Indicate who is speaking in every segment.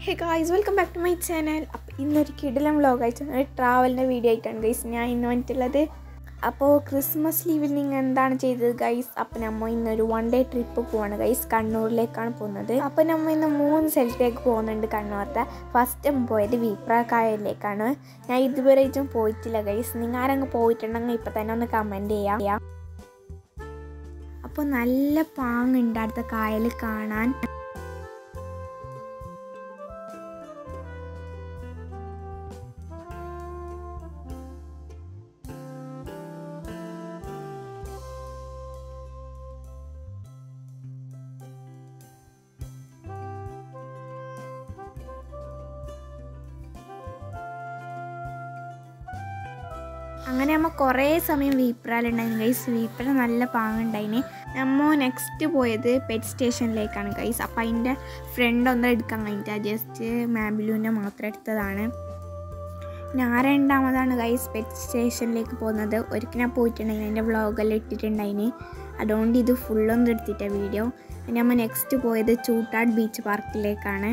Speaker 1: hey guys welcome back to my channel അപ്പോൾ ഇന്നൊരു കിടിലം വ്ലോഗ് അയച്ചു ഒരു ട്രാവലിൻ്റെ വീഡിയോ ആയിട്ടാണ് ഗൈസ് ഞാൻ ഇന്ന് വന്നിട്ടുള്ളത് അപ്പോൾ ക്രിസ്മസ് ലീവിൽ നിങ്ങൾ എന്താണ് ചെയ്തത് ഗൈസ് അപ്പോൾ നമ്മൾ ഇന്നൊരു വൺ ഡേ ട്രിപ്പ് പോവാണ് ഗൈസ് കണ്ണൂരിലേക്കാണ് പോകുന്നത് അപ്പോൾ നമ്മൾ ഇന്ന് മൂന്ന് സ്ഥലത്തേക്ക് പോകുന്നുണ്ട് കണ്ണൂരത്തെ ഫസ്റ്റ് പോയത് വിപ്രാക്കായലിലേക്കാണ് ഞാൻ ഇതുവരെയും പോയിട്ടില്ല ഗൈസ് നിങ്ങൾ ആരെങ്കിലും പോയിട്ടുണ്ടെങ്കിൽ ഇപ്പോൾ തന്നെ ഒന്ന് കമൻറ്റ് ചെയ്യാം അപ്പോൾ നല്ല പാങ്ങുണ്ട് അടുത്ത കായൽ കാണാൻ അങ്ങനെ നമ്മൾ കുറേ സമയം വീപ്രാലുണ്ടായിരുന്നു ഗൈസ് വീപ്ര നല്ല പാങ്ങുണ്ടായിന് നമ്മൾ നെക്സ്റ്റ് പോയത് പെറ്റ് സ്റ്റേഷനിലേക്കാണ് ഗൈസ് അപ്പം അതിൻ്റെ ഫ്രണ്ട് ഒന്നും എടുക്കാൻ കഴിഞ്ഞിട്ട് ജസ്റ്റ് മാബിലുവിനെ മാത്രം എടുത്തതാണ് ഞാൻ രണ്ടാമതാണ് ഗൈസ് പെറ്റ് സ്റ്റേഷനിലേക്ക് പോകുന്നത് ഒരിക്കൽ ഞാൻ പോയിട്ടുണ്ടെങ്കിൽ എൻ്റെ വ്ളോഗെല്ലാം ഇട്ടിട്ടുണ്ടായിന് അതുകൊണ്ട് ഇത് ഫുള്ളൊന്നും എടുത്തിട്ട വീഡിയോ നമ്മൾ നെക്സ്റ്റ് പോയത് ചൂട്ടാട് ബീച്ച് പാർക്കിലേക്കാണ്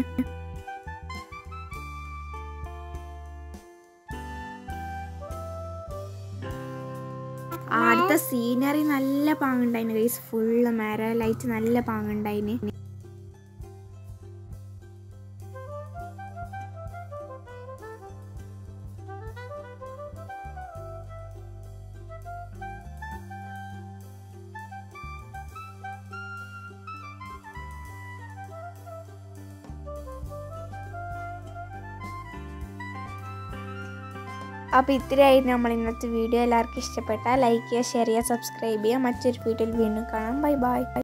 Speaker 1: ആടുത്തെ സീനറി നല്ല പാങ്ങുണ്ടായിന് ഗൈസ് ഫുള്ള് മര ലൈറ്റ് നല്ല പാങ്ങുണ്ടായിന് അപ്പോൾ ഇത്രയായിരുന്നു നമ്മൾ ഇന്നത്തെ വീഡിയോ എല്ലാവർക്കും ഇഷ്ടപ്പെട്ടാൽ ലൈക്ക് ചെയ്യുക ഷെയർ ചെയ്യുക സബ്സ്ക്രൈബ് ചെയ്യുക മറ്റൊരു വീഡിയോയിൽ വീണ്ടും കാണാം ബൈ ബൈ